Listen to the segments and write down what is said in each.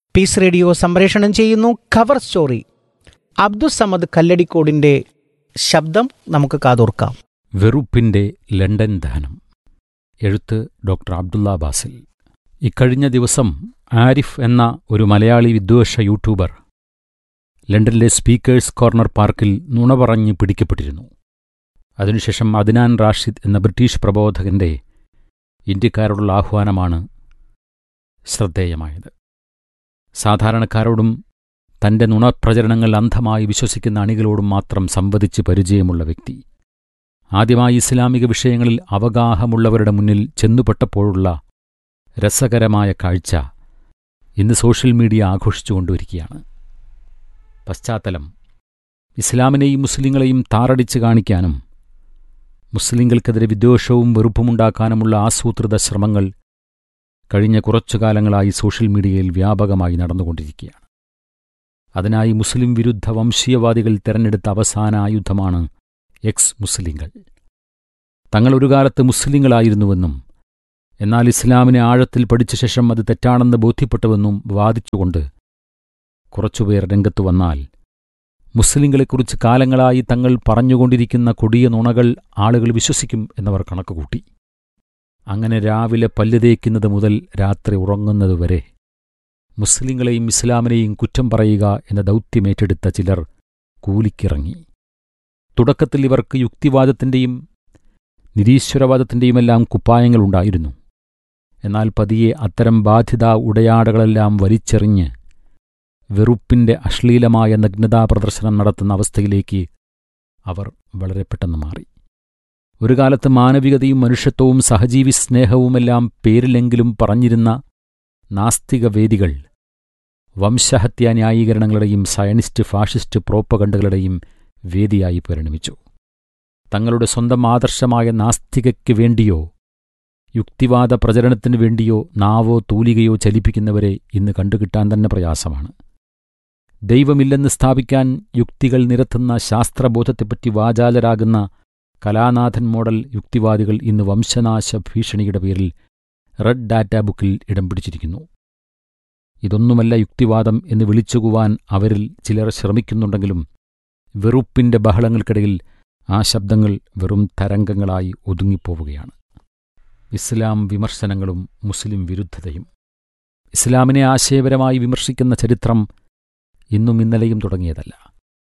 Piece radio സംപ്രേഷണം ചെയ്യുന്നു cover story Abdusamad കല്ലടിക്കോടിന്റെ ശബ്ദം നമുക്ക് കാതോർക്കാം വെറുപ്പിന്റെ ലണ്ടൻ ദഹനം എഴുത്ത് ഡോക്ടർ അബ്ദുള്ള ബാസിൽ ഇക്കഴിഞ്ഞ ദിവസം ആരിഫ് എന്ന ഒരു മലയാളി വിദ്വേഷ യൂട്യൂബർ ലണ്ടനിലെ സ്പീക്കേഴ്സ് കോർണർ പാർക്കിൽ നുണ പറഞ്ഞ് പിടിക്കപ്പെട്ടിരുന്നു അതിനുശേഷം അദ്നാൻ റാഷിദ് എന്ന ബ്രിട്ടീഷ് പ്രബോധകന്റെ ഇന്ത്യക്കാരോടുള്ള ആഹ്വാനമാണ് ശ്രദ്ധേയമായത് സാധാരണക്കാരോടും തന്റെ നുണപ്രചരണങ്ങൾ അന്ധമായി വിശ്വസിക്കുന്ന അണികളോടും മാത്രം സംവദിച്ച് പരിചയമുള്ള വ്യക്തി ആദ്യമായി ഇസ്ലാമിക വിഷയങ്ങളിൽ അവഗാഹമുള്ളവരുടെ മുന്നിൽ ചെന്നുപെട്ടപ്പോഴുള്ള രസകരമായ കാഴ്ച ഇന്ന് സോഷ്യൽ മീഡിയ ആഘോഷിച്ചുകൊണ്ടിരിക്കുകയാണ് പശ്ചാത്തലം ഇസ്ലാമിനെയും മുസ്ലിങ്ങളെയും താറടിച്ച് കാണിക്കാനും മുസ്ലിങ്ങൾക്കെതിരെ വിദ്വേഷവും വെറുപ്പുമുണ്ടാക്കാനുമുള്ള ആസൂത്രിത ശ്രമങ്ങൾ കഴിഞ്ഞ കുറച്ചു കാലങ്ങളായി സോഷ്യൽ മീഡിയയിൽ വ്യാപകമായി നടന്നുകൊണ്ടിരിക്കുകയാണ് അതിനായി മുസ്ലിം വിരുദ്ധ വംശീയവാദികൾ തെരഞ്ഞെടുത്ത അവസാന ആയുധമാണ് എക്സ് മുസ്ലിങ്ങൾ തങ്ങൾ ഒരു കാലത്ത് മുസ്ലിങ്ങളായിരുന്നുവെന്നും എന്നാൽ ഇസ്ലാമിനെ ആഴത്തിൽ പഠിച്ച ശേഷം അത് തെറ്റാണെന്ന് ബോധ്യപ്പെട്ടുവെന്നും വാദിച്ചുകൊണ്ട് കുറച്ചുപേർ രംഗത്തു വന്നാൽ മുസ്ലിങ്ങളെക്കുറിച്ച് കാലങ്ങളായി തങ്ങൾ പറഞ്ഞുകൊണ്ടിരിക്കുന്ന കൊടിയ നുണകൾ ആളുകൾ വിശ്വസിക്കും എന്നവർ കണക്കുകൂട്ടി അങ്ങനെ രാവിലെ പല്ല് തേക്കുന്നത് മുതൽ രാത്രി ഉറങ്ങുന്നതുവരെ മുസ്ലിങ്ങളെയും ഇസ്ലാമിനെയും കുറ്റം പറയുക എന്ന ദൗത്യമേറ്റെടുത്ത ചിലർ കൂലിക്കിറങ്ങി തുടക്കത്തിൽ ഇവർക്ക് യുക്തിവാദത്തിൻ്റെയും നിരീശ്വരവാദത്തിൻ്റെയുമെല്ലാം കുപ്പായങ്ങളുണ്ടായിരുന്നു എന്നാൽ പതിയെ അത്തരം ബാധ്യതാ ഉടയാടകളെല്ലാം വലിച്ചെറിഞ്ഞ് വെറുപ്പിന്റെ അശ്ലീലമായ നഗ്നതാ പ്രദർശനം നടത്തുന്ന അവസ്ഥയിലേക്ക് അവർ വളരെ പെട്ടെന്ന് മാറി ഒരു കാലത്ത് മാനവികതയും മനുഷ്യത്വവും സഹജീവി സ്നേഹവുമെല്ലാം പേരിലെങ്കിലും പറഞ്ഞിരുന്ന നാസ്തിക വേദികൾ വംശഹത്യാ ന്യായീകരണങ്ങളുടെയും സയനിസ്റ്റ് ഫാഷിസ്റ്റ് പ്രോപ്പകണ്ടുകളുടെയും വേദിയായി പരിണമിച്ചു തങ്ങളുടെ സ്വന്തം ആദർശമായ നാസ്തികയ്ക്ക് വേണ്ടിയോ യുക്തിവാദ പ്രചരണത്തിനു വേണ്ടിയോ നാവോ തൂലികയോ ചലിപ്പിക്കുന്നവരെ ഇന്ന് കണ്ടുകിട്ടാൻ തന്നെ പ്രയാസമാണ് ദൈവമില്ലെന്ന് സ്ഥാപിക്കാൻ യുക്തികൾ നിരത്തുന്ന ശാസ്ത്രബോധത്തെപ്പറ്റി വാചാലരാകുന്ന കലാനാഥൻ മോഡൽ യുക്തിവാദികൾ ഇന്ന് വംശനാശ ഭീഷണിയുടെ പേരിൽ റെഡ് ഡാറ്റാ ബുക്കിൽ ഇടം പിടിച്ചിരിക്കുന്നു ഇതൊന്നുമല്ല യുക്തിവാദം എന്ന് വിളിച്ചുകുവാൻ അവരിൽ ചിലർ ശ്രമിക്കുന്നുണ്ടെങ്കിലും വെറുപ്പിന്റെ ബഹളങ്ങൾക്കിടയിൽ ആ ശബ്ദങ്ങൾ വെറും തരംഗങ്ങളായി ഒതുങ്ങിപ്പോവുകയാണ് ഇസ്ലാം വിമർശനങ്ങളും മുസ്ലിം വിരുദ്ധതയും ഇസ്ലാമിനെ ആശയപരമായി വിമർശിക്കുന്ന ചരിത്രം ഇന്നും ഇന്നലെയും തുടങ്ങിയതല്ല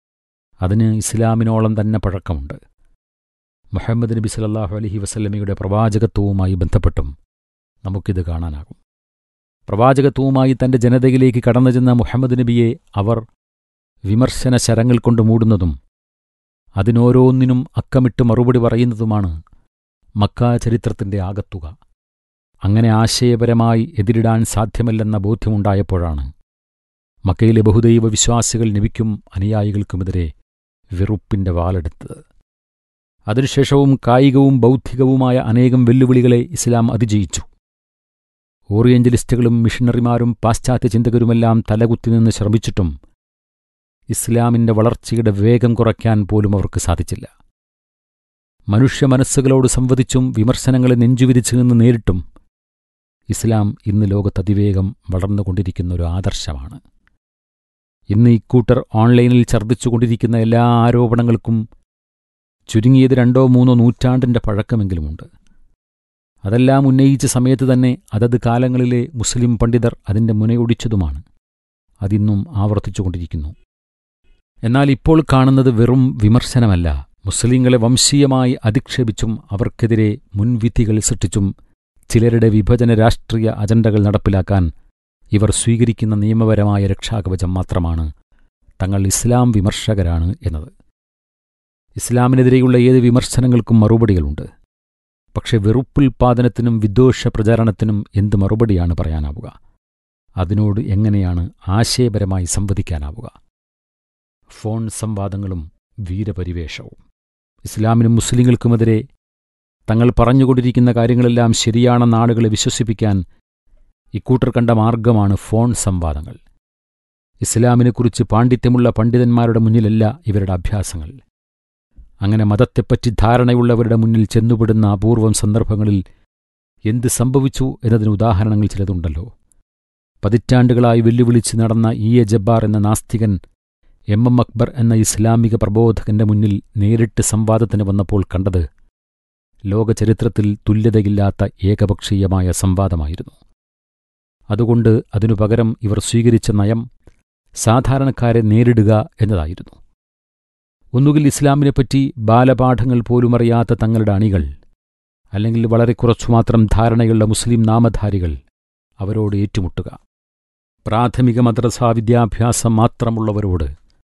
അതിന് ഇസ്ലാമിനോളം തന്നെ പഴക്കമുണ്ട് മുഹമ്മദ് നബി സലല്ലാഹു അലഹി വസല്ലമയുടെ പ്രവാചകത്വവുമായി ബന്ധപ്പെട്ടും നമുക്കിത് കാണാനാകും പ്രവാചകത്വവുമായി തന്റെ ജനതയിലേക്ക് കടന്നു ചെന്ന മുഹമ്മദ് നബിയെ അവർ വിമർശന ശരങ്ങൾ കൊണ്ട് മൂടുന്നതും അതിനോരോന്നിനും അക്കമിട്ട് മറുപടി പറയുന്നതുമാണ് മക്ക ചരിത്രത്തിന്റെ ആകത്തുക അങ്ങനെ ആശയപരമായി എതിരിടാൻ സാധ്യമല്ലെന്ന ബോധ്യമുണ്ടായപ്പോഴാണ് മക്കയിലെ ബഹുദൈവ വിശ്വാസികൾ നബിക്കും അനുയായികൾക്കുമെതിരെ വെറുപ്പിന്റെ വാളെടുത്തത് അതിനുശേഷവും കായികവും ബൗദ്ധികവുമായ അനേകം വെല്ലുവിളികളെ ഇസ്ലാം അതിജയിച്ചു ഓറിയന്റലിസ്റ്റുകളും മിഷണറിമാരും പാശ്ചാത്യ ചിന്തകരുമെല്ലാം തലകുത്തി നിന്ന് ശ്രമിച്ചിട്ടും ഇസ്ലാമിന്റെ വളർച്ചയുടെ വേഗം കുറയ്ക്കാൻ പോലും അവർക്ക് സാധിച്ചില്ല മനുഷ്യ മനസ്സുകളോട് സംവദിച്ചും വിമർശനങ്ങളെ നെഞ്ചുവിരിച്ചു നിന്ന് നേരിട്ടും ഇസ്ലാം ഇന്ന് ലോകത്തതിവേഗം വളർന്നുകൊണ്ടിരിക്കുന്ന ഒരു ആദർശമാണ് ഇന്ന് ഇക്കൂട്ടർ ഓൺലൈനിൽ ഛർദ്ദിച്ചുകൊണ്ടിരിക്കുന്ന എല്ലാ ആരോപണങ്ങൾക്കും ചുരുങ്ങിയത് രണ്ടോ മൂന്നോ നൂറ്റാണ്ടിന്റെ പഴക്കമെങ്കിലുമുണ്ട് അതെല്ലാം ഉന്നയിച്ച സമയത്ത് തന്നെ അതത് കാലങ്ങളിലെ മുസ്ലിം പണ്ഡിതർ അതിന്റെ മുനയൊടിച്ചതുമാണ് അതിന്നും ആവർത്തിച്ചുകൊണ്ടിരിക്കുന്നു എന്നാൽ ഇപ്പോൾ കാണുന്നത് വെറും വിമർശനമല്ല മുസ്ലിങ്ങളെ വംശീയമായി അധിക്ഷേപിച്ചും അവർക്കെതിരെ മുൻവിധികൾ സൃഷ്ടിച്ചും ചിലരുടെ വിഭജന രാഷ്ട്രീയ അജണ്ടകൾ നടപ്പിലാക്കാൻ ഇവർ സ്വീകരിക്കുന്ന നിയമപരമായ രക്ഷാകവചം മാത്രമാണ് തങ്ങൾ ഇസ്ലാം വിമർശകരാണ് എന്നത് ഇസ്ലാമിനെതിരെയുള്ള ഏത് വിമർശനങ്ങൾക്കും മറുപടികളുണ്ട് പക്ഷെ വെറുപ്പുൽപാദനത്തിനും വിദ്വേഷ പ്രചാരണത്തിനും എന്ത് മറുപടിയാണ് പറയാനാവുക അതിനോട് എങ്ങനെയാണ് ആശയപരമായി സംവദിക്കാനാവുക ഫോൺ സംവാദങ്ങളും വീരപരിവേഷവും ഇസ്ലാമിനും മുസ്ലിങ്ങൾക്കുമെതിരെ തങ്ങൾ പറഞ്ഞുകൊണ്ടിരിക്കുന്ന കാര്യങ്ങളെല്ലാം ശരിയാണെന്ന ആളുകളെ വിശ്വസിപ്പിക്കാൻ ഇക്കൂട്ടർ കണ്ട മാർഗമാണ് ഫോൺ സംവാദങ്ങൾ ഇസ്ലാമിനെക്കുറിച്ച് പാണ്ഡിത്യമുള്ള പണ്ഡിതന്മാരുടെ മുന്നിലല്ല ഇവരുടെ അഭ്യാസങ്ങൾ അങ്ങനെ മതത്തെപ്പറ്റി ധാരണയുള്ളവരുടെ മുന്നിൽ ചെന്നുപെടുന്ന അപൂർവം സന്ദർഭങ്ങളിൽ എന്ത് സംഭവിച്ചു എന്നതിന് ഉദാഹരണങ്ങൾ ചിലതുണ്ടല്ലോ പതിറ്റാണ്ടുകളായി വെല്ലുവിളിച്ച് നടന്ന ഇ എ ജബ്ബാർ എന്ന നാസ്തികൻ എം എം അക്ബർ എന്ന ഇസ്ലാമിക പ്രബോധകന്റെ മുന്നിൽ നേരിട്ട് സംവാദത്തിന് വന്നപ്പോൾ കണ്ടത് ലോകചരിത്രത്തിൽ തുല്യതയില്ലാത്ത ഏകപക്ഷീയമായ സംവാദമായിരുന്നു അതുകൊണ്ട് അതിനു പകരം ഇവർ സ്വീകരിച്ച നയം സാധാരണക്കാരെ നേരിടുക എന്നതായിരുന്നു ഒന്നുകിൽ ഇസ്ലാമിനെപ്പറ്റി ബാലപാഠങ്ങൾ പോലുമറിയാത്ത തങ്ങളുടെ അണികൾ അല്ലെങ്കിൽ വളരെ കുറച്ചുമാത്രം ധാരണയുള്ള മുസ്ലിം നാമധാരികൾ അവരോട് ഏറ്റുമുട്ടുക പ്രാഥമിക മദ്രസാ വിദ്യാഭ്യാസം മാത്രമുള്ളവരോട്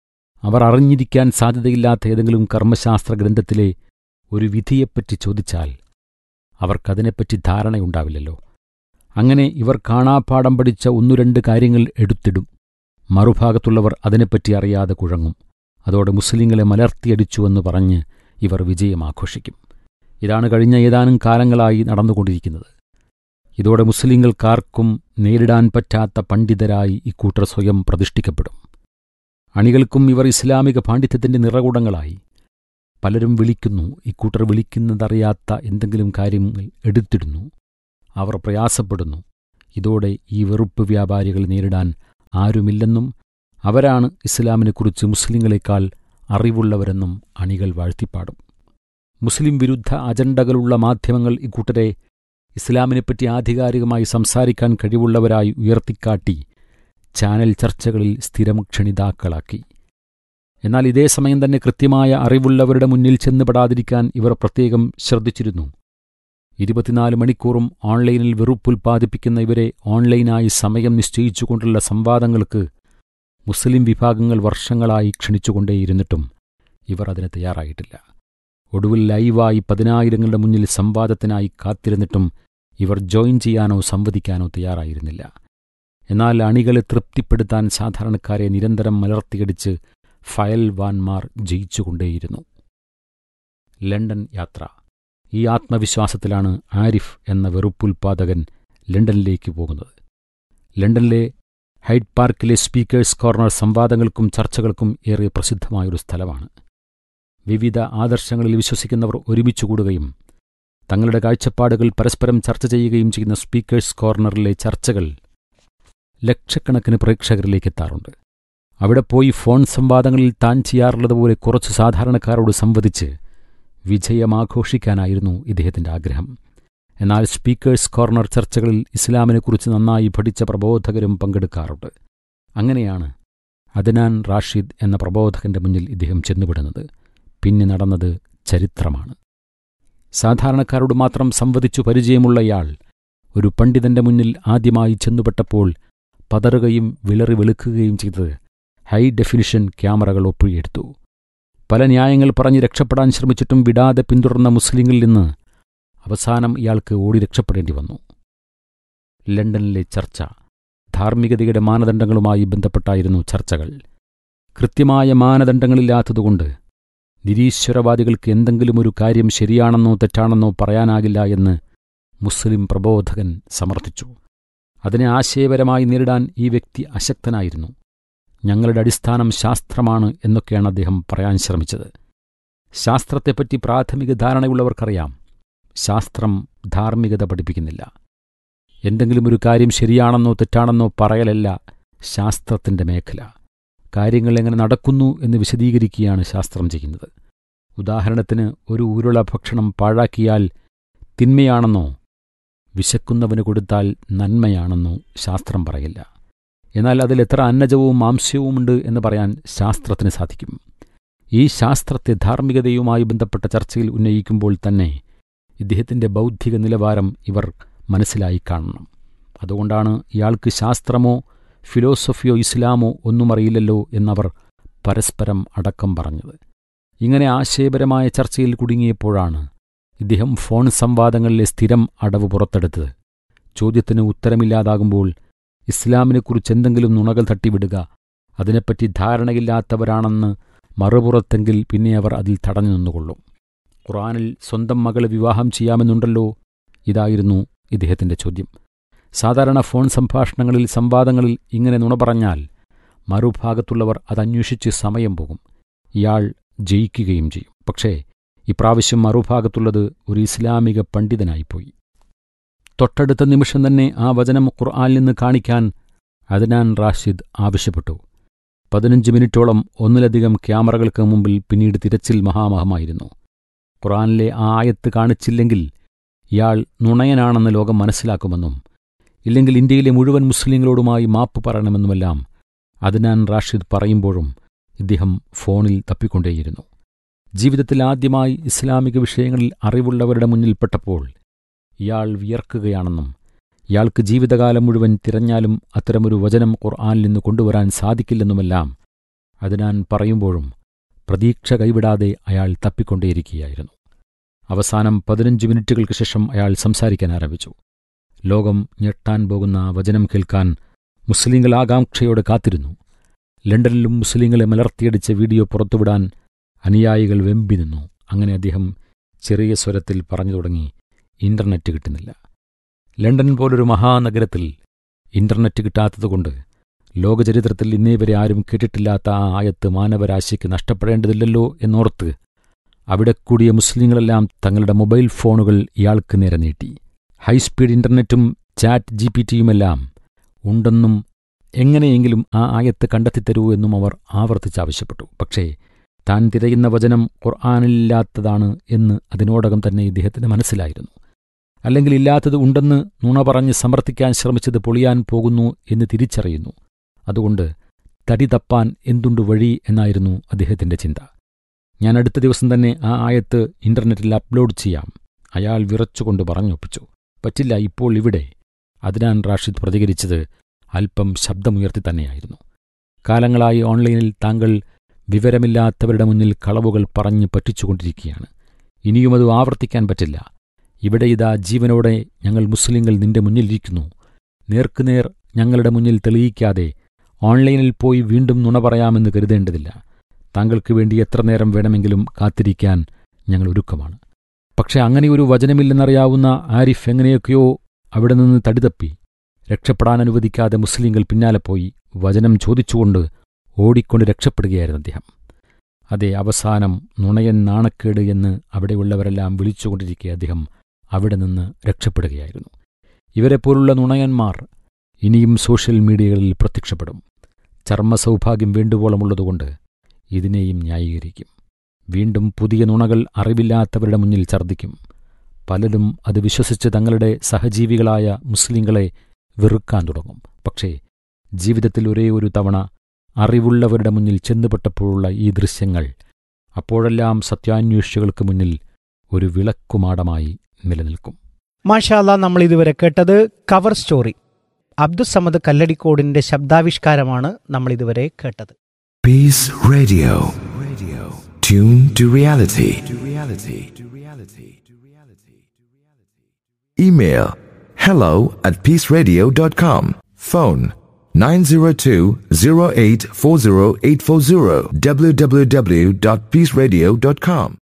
അവർ അറിഞ്ഞിരിക്കാൻ സാധ്യതയില്ലാത്ത ഏതെങ്കിലും കർമ്മശാസ്ത്ര ഗ്രന്ഥത്തിലെ ഒരു വിധിയെപ്പറ്റി ചോദിച്ചാൽ അവർക്കതിനെപ്പറ്റി ധാരണയുണ്ടാവില്ലല്ലോ അങ്ങനെ ഇവർ കാണാപ്പാടം പഠിച്ച ഒന്നു രണ്ട് കാര്യങ്ങൾ എടുത്തിടും മറുഭാഗത്തുള്ളവർ അതിനെപ്പറ്റി അറിയാതെ കുഴങ്ങും അതോടെ മുസ്ലിങ്ങളെ മലർത്തിയടിച്ചുവെന്ന് പറഞ്ഞ് ഇവർ വിജയമാഘോഷിക്കും ഇതാണ് കഴിഞ്ഞ ഏതാനും കാലങ്ങളായി നടന്നുകൊണ്ടിരിക്കുന്നത് ഇതോടെ മുസ്ലിങ്ങൾക്കാർക്കും നേരിടാൻ പറ്റാത്ത പണ്ഡിതരായി ഇക്കൂട്ടർ സ്വയം പ്രതിഷ്ഠിക്കപ്പെടും അണികൾക്കും ഇവർ ഇസ്ലാമിക പാണ്ഡിത്യത്തിന്റെ നിറകുടങ്ങളായി പലരും വിളിക്കുന്നു ഇക്കൂട്ടർ വിളിക്കുന്നതറിയാത്ത എന്തെങ്കിലും കാര്യങ്ങൾ എടുത്തിടുന്നു അവർ പ്രയാസപ്പെടുന്നു ഇതോടെ ഈ വെറുപ്പ് വ്യാപാരികൾ നേരിടാൻ ആരുമില്ലെന്നും അവരാണ് ഇസ്ലാമിനെക്കുറിച്ച് മുസ്ലിങ്ങളെക്കാൾ അറിവുള്ളവരെന്നും അണികൾ വാഴ്ത്തിപ്പാടും മുസ്ലിം വിരുദ്ധ അജണ്ടകളുള്ള മാധ്യമങ്ങൾ ഇക്കൂട്ടരെ ഇസ്ലാമിനെപ്പറ്റി ആധികാരികമായി സംസാരിക്കാൻ കഴിവുള്ളവരായി ഉയർത്തിക്കാട്ടി ചാനൽ ചർച്ചകളിൽ സ്ഥിരം ക്ഷണിതാക്കളാക്കി എന്നാൽ ഇതേ സമയം തന്നെ കൃത്യമായ അറിവുള്ളവരുടെ മുന്നിൽ ചെന്നുപെടാതിരിക്കാൻ ഇവർ പ്രത്യേകം ശ്രദ്ധിച്ചിരുന്നു ഇരുപത്തിനാല് മണിക്കൂറും ഓൺലൈനിൽ വെറുപ്പുൽപ്പാദിപ്പിക്കുന്ന ഇവരെ ഓൺലൈനായി സമയം നിശ്ചയിച്ചുകൊണ്ടുള്ള സംവാദങ്ങൾക്ക് മുസ്ലിം വിഭാഗങ്ങൾ വർഷങ്ങളായി ക്ഷണിച്ചുകൊണ്ടേയിരുന്നിട്ടും ഇവർ അതിന് തയ്യാറായിട്ടില്ല ഒടുവിൽ ലൈവായി പതിനായിരങ്ങളുടെ മുന്നിൽ സംവാദത്തിനായി കാത്തിരുന്നിട്ടും ഇവർ ജോയിൻ ചെയ്യാനോ സംവദിക്കാനോ തയ്യാറായിരുന്നില്ല എന്നാൽ അണികളെ തൃപ്തിപ്പെടുത്താൻ സാധാരണക്കാരെ നിരന്തരം മലർത്തിയടിച്ച് ഫയൽ വാൻമാർ ജയിച്ചുകൊണ്ടേയിരുന്നു ലണ്ടൻ യാത്ര ഈ ആത്മവിശ്വാസത്തിലാണ് ആരിഫ് എന്ന വെറുപ്പുൽപാദകൻ ലണ്ടനിലേക്ക് പോകുന്നത് ലണ്ടനിലെ ഹൈഡ് പാർക്കിലെ സ്പീക്കേഴ്സ് കോർണർ സംവാദങ്ങൾക്കും ചർച്ചകൾക്കും ഏറെ പ്രസിദ്ധമായൊരു സ്ഥലമാണ് വിവിധ ആദർശങ്ങളിൽ വിശ്വസിക്കുന്നവർ ഒരുമിച്ച് കൂടുകയും തങ്ങളുടെ കാഴ്ചപ്പാടുകൾ പരസ്പരം ചർച്ച ചെയ്യുകയും ചെയ്യുന്ന സ്പീക്കേഴ്സ് കോർണറിലെ ചർച്ചകൾ ലക്ഷക്കണക്കിന് പ്രേക്ഷകരിലേക്ക് എത്താറുണ്ട് അവിടെ പോയി ഫോൺ സംവാദങ്ങളിൽ താൻ ചെയ്യാറുള്ളതുപോലെ കുറച്ച് സാധാരണക്കാരോട് സംവദിച്ച് വിജയമാഘോഷിക്കാനായിരുന്നു ഇദ്ദേഹത്തിന്റെ ആഗ്രഹം എന്നാൽ സ്പീക്കേഴ്സ് കോർണർ ചർച്ചകളിൽ ഇസ്ലാമിനെക്കുറിച്ച് നന്നായി പഠിച്ച പ്രബോധകരും പങ്കെടുക്കാറുണ്ട് അങ്ങനെയാണ് അദ്നാൻ റാഷിദ് എന്ന പ്രബോധകന്റെ മുന്നിൽ ഇദ്ദേഹം ചെന്നുപെടുന്നത് പിന്നെ നടന്നത് ചരിത്രമാണ് സാധാരണക്കാരോട് മാത്രം സംവദിച്ചു പരിചയമുള്ളയാൾ ഒരു പണ്ഡിതന്റെ മുന്നിൽ ആദ്യമായി ചെന്നുപെട്ടപ്പോൾ പതറുകയും വിളറി വെളുക്കുകയും ചെയ്തത് ഹൈ ഡെഫിനിഷൻ ക്യാമറകൾ ഒപ്പിയെടുത്തു പല ന്യായങ്ങൾ പറഞ്ഞ് രക്ഷപ്പെടാൻ ശ്രമിച്ചിട്ടും വിടാതെ പിന്തുടർന്ന മുസ്ലിങ്ങളിൽ നിന്ന് അവസാനം ഇയാൾക്ക് ഓടി രക്ഷപ്പെടേണ്ടി വന്നു ലണ്ടനിലെ ചർച്ച ധാർമ്മികതയുടെ മാനദണ്ഡങ്ങളുമായി ബന്ധപ്പെട്ടായിരുന്നു ചർച്ചകൾ കൃത്യമായ മാനദണ്ഡങ്ങളില്ലാത്തതുകൊണ്ട് നിരീശ്വരവാദികൾക്ക് എന്തെങ്കിലും ഒരു കാര്യം ശരിയാണെന്നോ തെറ്റാണെന്നോ പറയാനാകില്ല എന്ന് മുസ്ലിം പ്രബോധകൻ സമർത്ഥിച്ചു അതിനെ ആശയപരമായി നേരിടാൻ ഈ വ്യക്തി അശക്തനായിരുന്നു ഞങ്ങളുടെ അടിസ്ഥാനം ശാസ്ത്രമാണ് എന്നൊക്കെയാണ് അദ്ദേഹം പറയാൻ ശ്രമിച്ചത് ശാസ്ത്രത്തെപ്പറ്റി പ്രാഥമിക ധാരണയുള്ളവർക്കറിയാം ശാസ്ത്രം ധാർമ്മികത പഠിപ്പിക്കുന്നില്ല എന്തെങ്കിലും ഒരു കാര്യം ശരിയാണെന്നോ തെറ്റാണെന്നോ പറയലല്ല ശാസ്ത്രത്തിന്റെ മേഖല കാര്യങ്ങൾ എങ്ങനെ നടക്കുന്നു എന്ന് വിശദീകരിക്കുകയാണ് ശാസ്ത്രം ചെയ്യുന്നത് ഉദാഹരണത്തിന് ഒരു ഉരുള ഭക്ഷണം പാഴാക്കിയാൽ തിന്മയാണെന്നോ വിശക്കുന്നവന് കൊടുത്താൽ നന്മയാണെന്നോ ശാസ്ത്രം പറയില്ല എന്നാൽ അതിൽ എത്ര അന്നജവും മാംസ്യവുമുണ്ട് എന്ന് പറയാൻ ശാസ്ത്രത്തിന് സാധിക്കും ഈ ശാസ്ത്രത്തെ ധാർമ്മികതയുമായി ബന്ധപ്പെട്ട ചർച്ചയിൽ ഉന്നയിക്കുമ്പോൾ തന്നെ ഇദ്ദേഹത്തിന്റെ ബൗദ്ധിക നിലവാരം ഇവർ മനസ്സിലായി കാണണം അതുകൊണ്ടാണ് ഇയാൾക്ക് ശാസ്ത്രമോ ഫിലോസഫിയോ ഇസ്ലാമോ ഒന്നും അറിയില്ലല്ലോ എന്നവർ പരസ്പരം അടക്കം പറഞ്ഞത് ഇങ്ങനെ ആശയപരമായ ചർച്ചയിൽ കുടുങ്ങിയപ്പോഴാണ് ഇദ്ദേഹം ഫോൺ സംവാദങ്ങളിലെ സ്ഥിരം അടവ് പുറത്തെടുത്തത് ചോദ്യത്തിന് ഉത്തരമില്ലാതാകുമ്പോൾ ഇസ്ലാമിനെക്കുറിച്ച് എന്തെങ്കിലും നുണകൾ തട്ടിവിടുക അതിനെപ്പറ്റി ധാരണയില്ലാത്തവരാണെന്ന് മറുപുറത്തെങ്കിൽ പിന്നെ അവർ അതിൽ തടഞ്ഞു നിന്നുകൊള്ളും ഖുറാനിൽ സ്വന്തം മകളെ വിവാഹം ചെയ്യാമെന്നുണ്ടല്ലോ ഇതായിരുന്നു ഇദ്ദേഹത്തിന്റെ ചോദ്യം സാധാരണ ഫോൺ സംഭാഷണങ്ങളിൽ സംവാദങ്ങളിൽ ഇങ്ങനെ നുണ പറഞ്ഞാൽ മറുഭാഗത്തുള്ളവർ അതന്വേഷിച്ച് സമയം പോകും ഇയാൾ ജയിക്കുകയും ചെയ്യും പക്ഷേ ഇപ്രാവശ്യം മറുഭാഗത്തുള്ളത് ഒരു ഇസ്ലാമിക പണ്ഡിതനായിപ്പോയി തൊട്ടടുത്ത നിമിഷം തന്നെ ആ വചനം ഖുർആാനിൽ നിന്ന് കാണിക്കാൻ അദ്നാൻ റാഷിദ് ആവശ്യപ്പെട്ടു പതിനഞ്ച് മിനിറ്റോളം ഒന്നിലധികം ക്യാമറകൾക്ക് മുമ്പിൽ പിന്നീട് തിരച്ചിൽ മഹാമഹമായിരുന്നു ഖുറാനിലെ ആ ആയത്ത് കാണിച്ചില്ലെങ്കിൽ ഇയാൾ നുണയനാണെന്ന് ലോകം മനസ്സിലാക്കുമെന്നും ഇല്ലെങ്കിൽ ഇന്ത്യയിലെ മുഴുവൻ മുസ്ലിങ്ങളോടുമായി മാപ്പ് പറയണമെന്നുമെല്ലാം അദ്നാൻ റാഷിദ് പറയുമ്പോഴും ഇദ്ദേഹം ഫോണിൽ തപ്പിക്കൊണ്ടേയിരുന്നു ജീവിതത്തിൽ ആദ്യമായി ഇസ്ലാമിക വിഷയങ്ങളിൽ അറിവുള്ളവരുടെ മുന്നിൽപ്പെട്ടപ്പോൾ ഇയാൾ വിയർക്കുകയാണെന്നും ഇയാൾക്ക് ജീവിതകാലം മുഴുവൻ തിരഞ്ഞാലും അത്തരമൊരു വചനം ഖുർആനിൽ നിന്ന് കൊണ്ടുവരാൻ സാധിക്കില്ലെന്നുമെല്ലാം അതിനാൻ പറയുമ്പോഴും പ്രതീക്ഷ കൈവിടാതെ അയാൾ തപ്പിക്കൊണ്ടേയിരിക്കുകയായിരുന്നു അവസാനം പതിനഞ്ച് മിനിറ്റുകൾക്ക് ശേഷം അയാൾ സംസാരിക്കാൻ ആരംഭിച്ചു ലോകം ഞെട്ടാൻ പോകുന്ന ആ വചനം കേൾക്കാൻ മുസ്ലിങ്ങൾ ആകാംക്ഷയോടെ കാത്തിരുന്നു ലണ്ടനിലും മുസ്ലിങ്ങളെ മലർത്തിയടിച്ച വീഡിയോ പുറത്തുവിടാൻ അനുയായികൾ വെമ്പി നിന്നു അങ്ങനെ അദ്ദേഹം ചെറിയ സ്വരത്തിൽ പറഞ്ഞു തുടങ്ങി ഇന്റർനെറ്റ് കിട്ടുന്നില്ല ലണ്ടൻ പോലൊരു മഹാനഗരത്തിൽ ഇന്റർനെറ്റ് കിട്ടാത്തതുകൊണ്ട് ലോകചരിത്രത്തിൽ ഇന്നേ വരെ ആരും കേട്ടിട്ടില്ലാത്ത ആ ആയത്ത് മാനവരാശിക്ക് നഷ്ടപ്പെടേണ്ടതില്ലല്ലോ എന്നോർത്ത് അവിടെ കൂടിയ മുസ്ലിങ്ങളെല്ലാം തങ്ങളുടെ മൊബൈൽ ഫോണുകൾ ഇയാൾക്ക് നേരെ നീട്ടി ഹൈസ്പീഡ് ഇന്റർനെറ്റും ചാറ്റ് ജി പി ടിയുമെല്ലാം ഉണ്ടെന്നും എങ്ങനെയെങ്കിലും ആ ആയത്ത് കണ്ടെത്തിത്തരൂ എന്നും അവർ ആവർത്തിച്ചാവശ്യപ്പെട്ടു പക്ഷേ താൻ തിരയുന്ന വചനം ഖുർആാനില്ലാത്തതാണ് എന്ന് അതിനോടകം തന്നെ ഇദ്ദേഹത്തിന് മനസ്സിലായിരുന്നു അല്ലെങ്കിൽ ഇല്ലാത്തത് ഉണ്ടെന്ന് നുണ പറഞ്ഞ് സമർത്ഥിക്കാൻ ശ്രമിച്ചത് പൊളിയാൻ പോകുന്നു എന്ന് തിരിച്ചറിയുന്നു അതുകൊണ്ട് തടി തപ്പാൻ എന്തുണ്ട് വഴി എന്നായിരുന്നു അദ്ദേഹത്തിന്റെ ചിന്ത ഞാൻ അടുത്ത ദിവസം തന്നെ ആ ആയത്ത് ഇന്റർനെറ്റിൽ അപ്ലോഡ് ചെയ്യാം അയാൾ വിറച്ചുകൊണ്ട് പറഞ്ഞൊപ്പിച്ചു പറ്റില്ല ഇപ്പോൾ ഇവിടെ അതിനാൻ റാഷിദ് പ്രതികരിച്ചത് അല്പം ശബ്ദമുയർത്തി തന്നെയായിരുന്നു കാലങ്ങളായി ഓൺലൈനിൽ താങ്കൾ വിവരമില്ലാത്തവരുടെ മുന്നിൽ കളവുകൾ പറഞ്ഞു പറ്റിച്ചുകൊണ്ടിരിക്കുകയാണ് ഇനിയും അത് ആവർത്തിക്കാൻ പറ്റില്ല ഇവിടെ ഇതാ ജീവനോടെ ഞങ്ങൾ മുസ്ലിങ്ങൾ നിന്റെ മുന്നിലിരിക്കുന്നു നേർക്കുനേർ ഞങ്ങളുടെ മുന്നിൽ തെളിയിക്കാതെ ഓൺലൈനിൽ പോയി വീണ്ടും നുണ പറയാമെന്ന് കരുതേണ്ടതില്ല താങ്കൾക്ക് വേണ്ടി എത്ര നേരം വേണമെങ്കിലും കാത്തിരിക്കാൻ ഞങ്ങൾ ഒരുക്കമാണ് പക്ഷെ അങ്ങനെ ഒരു വചനമില്ലെന്നറിയാവുന്ന ആരിഫ് എങ്ങനെയൊക്കെയോ അവിടെ നിന്ന് തടിതപ്പി രക്ഷപ്പെടാൻ അനുവദിക്കാതെ മുസ്ലിങ്ങൾ പിന്നാലെ പോയി വചനം ചോദിച്ചുകൊണ്ട് ഓടിക്കൊണ്ട് രക്ഷപ്പെടുകയായിരുന്നു അദ്ദേഹം അതെ അവസാനം നുണയൻ നാണക്കേട് എന്ന് അവിടെയുള്ളവരെല്ലാം വിളിച്ചുകൊണ്ടിരിക്കെ അദ്ദേഹം അവിടെ നിന്ന് രക്ഷപ്പെടുകയായിരുന്നു ഇവരെപ്പോലുള്ള നുണയന്മാർ ഇനിയും സോഷ്യൽ മീഡിയകളിൽ പ്രത്യക്ഷപ്പെടും ചർമ്മസൗഭാഗ്യം വേണ്ടുവോളമുള്ളതുകൊണ്ട് ഇതിനെയും ന്യായീകരിക്കും വീണ്ടും പുതിയ നുണകൾ അറിവില്ലാത്തവരുടെ മുന്നിൽ ഛർദ്ദിക്കും പലരും അത് വിശ്വസിച്ച് തങ്ങളുടെ സഹജീവികളായ മുസ്ലിങ്ങളെ വെറുക്കാൻ തുടങ്ങും പക്ഷേ ജീവിതത്തിൽ ഒരേ ഒരു തവണ അറിവുള്ളവരുടെ മുന്നിൽ ചെന്നുപെട്ടപ്പോഴുള്ള ഈ ദൃശ്യങ്ങൾ അപ്പോഴെല്ലാം സത്യാന്വേഷികൾക്ക് മുന്നിൽ ഒരു വിളക്കുമാടമായി നിലനിൽക്കും മാഷാല്ല നമ്മൾ ഇതുവരെ കേട്ടത് കവർ സ്റ്റോറി അബ്ദുസമദ് കല്ലടിക്കോടിന്റെ ശബ്ദാവിഷ്കാരമാണ് നമ്മൾ ഇതുവരെ കേട്ടത് Peace Radio. Radio. Tune to reality. To reality. To reality. To reality. Email hello at peaceradio.com. Phone 902-0840840 www.peaceradio.com.